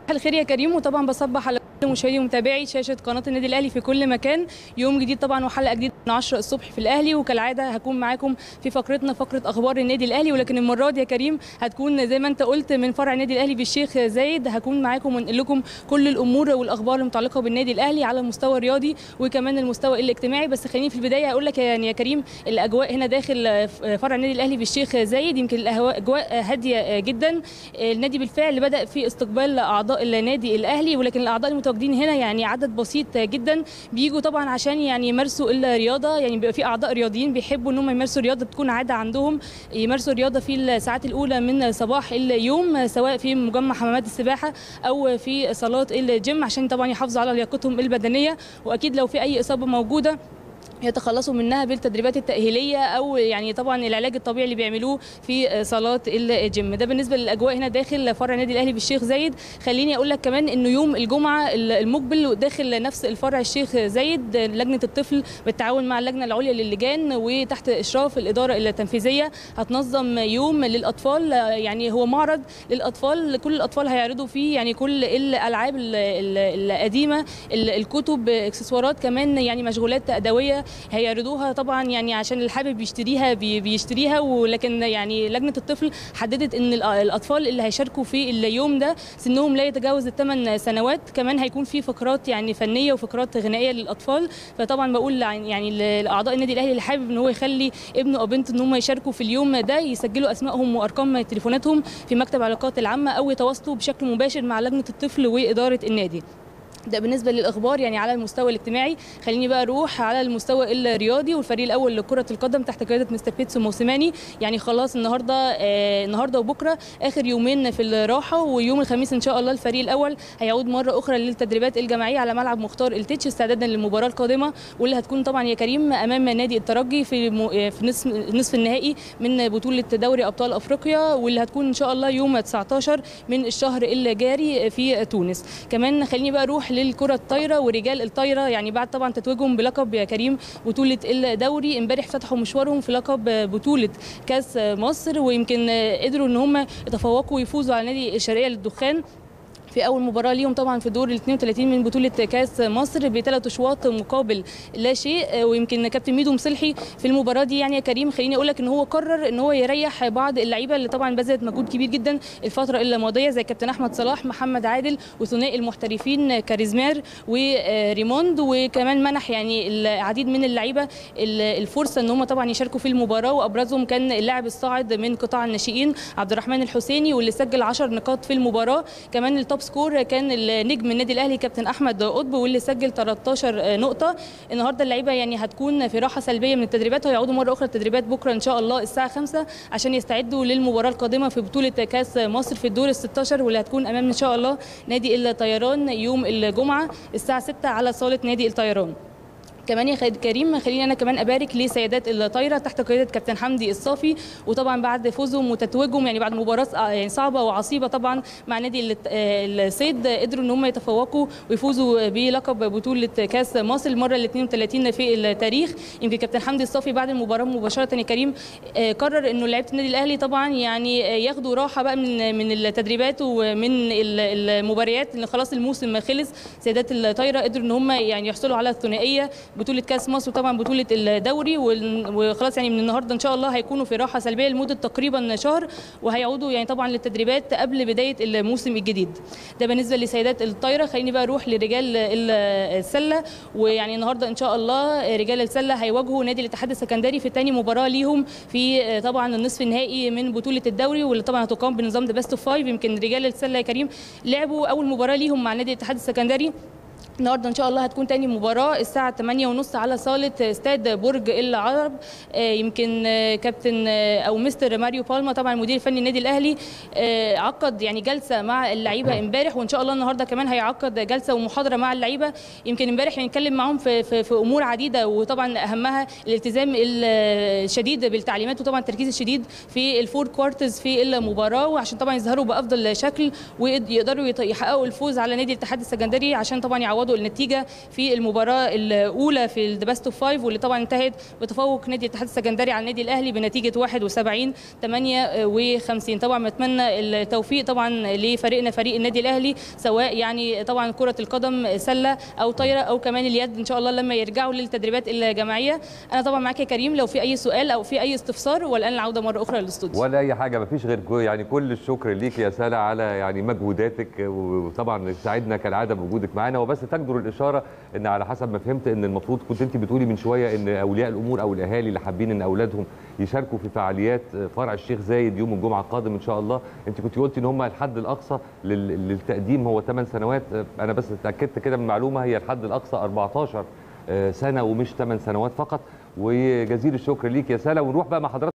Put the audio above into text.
الخير يا كريم وطبعا بصبح على كل مشاهدي ومتابعي شاشه قناه النادي الاهلي في كل مكان يوم جديد طبعا وحلقه جديده من 10 الصبح في الاهلي وكالعاده هكون معاكم في فقرتنا فقره اخبار النادي الاهلي ولكن المره دي يا كريم هتكون زي ما انت قلت من فرع النادي الاهلي بالشيخ زايد هكون معاكم ونقل لكم كل الامور والاخبار المتعلقه بالنادي الاهلي على المستوى الرياضي وكمان المستوى الاجتماعي بس خليني في البدايه اقول لك يعني يا كريم الاجواء هنا داخل فرع النادي الاهلي بالشيخ زايد يمكن الاجواء هاديه جدا النادي بالفعل بدا في استقبال اعضاء النادي الاهلي ولكن الاعضاء المتواجدين هنا يعني عدد بسيط جدا بيجوا طبعا عشان يعني يمارسوا الرياضه يعني بيبقى في اعضاء رياضيين بيحبوا ان هم يمارسوا الرياضه بتكون عاده عندهم يمارسوا الرياضه في الساعات الاولى من صباح اليوم سواء في مجمع حمامات السباحه او في صالات الجيم عشان طبعا يحافظوا على لياقتهم البدنيه واكيد لو في اي اصابه موجوده يتخلصوا منها بالتدريبات التأهيلية أو يعني طبعا العلاج الطبيعي اللي بيعملوه في صالات الجيم ده بالنسبة للأجواء هنا داخل فرع النادي الأهلي بالشيخ زايد خليني أقول لك كمان إنه يوم الجمعة المقبل داخل نفس الفرع الشيخ زايد لجنة الطفل بالتعاون مع اللجنة العليا للجان وتحت إشراف الإدارة التنفيذية هتنظم يوم للأطفال يعني هو معرض للأطفال كل الأطفال هيعرضوا فيه يعني كل الألعاب القديمة الكتب اكسسوارات كمان يعني مشغولات أدوية هيعرضوها طبعا يعني عشان اللي حابب يشتريها بيشتريها ولكن يعني لجنه الطفل حددت ان الاطفال اللي هيشاركوا في اليوم ده سنهم لا يتجاوز الثمان سنوات كمان هيكون في فقرات يعني فنيه وفقرات غنائيه للاطفال فطبعا بقول يعني لاعضاء النادي الاهلي اللي حابب ان هو يخلي ابنه او بنته ان هم يشاركوا في اليوم ده يسجلوا اسمائهم وارقام تليفوناتهم في مكتب العلاقات العامه او يتواصلوا بشكل مباشر مع لجنه الطفل واداره النادي ده بالنسبه للاخبار يعني على المستوى الاجتماعي خليني بقى اروح على المستوى الرياضي والفريق الاول لكره القدم تحت قياده مستر بيتسو موسيماني يعني خلاص النهارده آه النهارده وبكره اخر يومين في الراحه ويوم الخميس ان شاء الله الفريق الاول هيعود مره اخرى للتدريبات الجماعيه على ملعب مختار التتش استعدادا للمباراه القادمه واللي هتكون طبعا يا كريم امام نادي الترجي في م... في نصف نصف النهائي من بطوله دوري ابطال افريقيا واللي هتكون ان شاء الله يوم 19 من الشهر الجاري في تونس كمان خليني بقى اروح للكره الطايره ورجال الطايره يعني بعد طبعا تتويجهم بلقب يا كريم بطوله الدوري امبارح فتحوا مشوارهم في لقب بطوله كاس مصر ويمكن قدروا ان هم يتفوقوا ويفوزوا على نادي الشرقيه للدخان في اول مباراه ليهم طبعا في دور ال 32 من بطوله كاس مصر بثلاث اشواط مقابل لا شيء ويمكن كابتن ميدو مصلحي في المباراه دي يعني يا كريم خليني اقول لك ان هو قرر ان هو يريح بعض اللعيبه اللي طبعا بذلت مجهود كبير جدا الفتره الماضيه زي كابتن احمد صلاح محمد عادل وثنائي المحترفين كاريزمير وريموند وكمان منح يعني العديد من اللعيبه الفرصه ان هم طبعا يشاركوا في المباراه وابرزهم كان اللاعب الصاعد من قطاع الناشئين عبد الرحمن الحسيني واللي سجل 10 نقاط في المباراه كمان التوب سكور كان النجم النادي الاهلي كابتن احمد قطب واللي سجل 13 نقطه النهارده اللعيبه يعني هتكون في راحه سلبيه من التدريبات وهيعودوا مره اخرى التدريبات بكره ان شاء الله الساعه 5 عشان يستعدوا للمباراه القادمه في بطوله كاس مصر في الدور ال 16 واللي هتكون امام ان شاء الله نادي الطيران يوم الجمعه الساعه 6 على صاله نادي الطيران كمان يا كريم خليني انا كمان ابارك لسيدات الطايره تحت قياده كابتن حمدي الصافي وطبعا بعد فوزهم وتتويجهم يعني بعد مباراه يعني صعبه وعصيبه طبعا مع نادي الصيد قدروا ان هم يتفوقوا ويفوزوا بلقب بطوله كاس مصر المره ال 32 في التاريخ يمكن كابتن حمدي الصافي بعد المباراه مباشره يا كريم قرر انه لعيبه النادي الاهلي طبعا يعني ياخدوا راحه بقى من من التدريبات ومن المباريات اللي خلاص الموسم خلص سيدات الطايره قدروا ان هم يعني يحصلوا على الثنائيه بطوله كاس مصر وطبعا بطوله الدوري وخلاص يعني من النهارده ان شاء الله هيكونوا في راحه سلبيه لمده تقريبا شهر وهيعودوا يعني طبعا للتدريبات قبل بدايه الموسم الجديد ده بالنسبه لسيدات الطايره خليني بقى اروح لرجال السله ويعني النهارده ان شاء الله رجال السله هيواجهوا نادي الاتحاد السكندري في ثاني مباراه ليهم في طبعا النصف النهائي من بطوله الدوري واللي طبعا هتقام بنظام ذا بيست اوف فايف يمكن رجال السله يا كريم لعبوا اول مباراه ليهم مع نادي الاتحاد السكندري النهارده ان شاء الله هتكون تاني مباراه الساعه 8:30 على صاله استاد برج العرب يمكن كابتن او مستر ماريو بالما طبعا المدير الفني النادي الاهلي عقد يعني جلسه مع اللعيبه امبارح وان شاء الله النهارده كمان هيعقد جلسه ومحاضره مع اللعيبه يمكن امبارح هنتكلم معاهم في, في, في امور عديده وطبعا اهمها الالتزام الشديد بالتعليمات وطبعا التركيز الشديد في الفور كوارترز في المباراه وعشان طبعا يظهروا بافضل شكل ويقدروا يحققوا الفوز على نادي الاتحاد السكندري عشان طبعا يعوضوا يعوضوا النتيجه في المباراه الاولى في الباست اوف فايف واللي طبعا انتهت بتفوق نادي الاتحاد السكندري على النادي الاهلي بنتيجه 71 58 طبعا بتمنى التوفيق طبعا لفريقنا فريق النادي الاهلي سواء يعني طبعا كره القدم سله او طايره او كمان اليد ان شاء الله لما يرجعوا للتدريبات الجماعيه انا طبعا معاك يا كريم لو في اي سؤال او في اي استفسار والان العوده مره اخرى للاستوديو ولا اي حاجه مفيش غير كو- يعني كل الشكر ليك يا ساره على يعني مجهوداتك وطبعا سعدنا كالعاده بوجودك معانا وبس تجدر الاشاره ان على حسب ما فهمت ان المفروض كنت انت بتقولي من شويه ان اولياء الامور او الاهالي اللي حابين ان اولادهم يشاركوا في فعاليات فرع الشيخ زايد يوم الجمعه القادم ان شاء الله انت كنت قلتي ان هم الحد الاقصى لل- للتقديم هو 8 سنوات انا بس اتاكدت كده من معلومه هي الحد الاقصى 14 سنه ومش 8 سنوات فقط وجزيل الشكر ليك يا ساره ونروح بقى مع حضرتك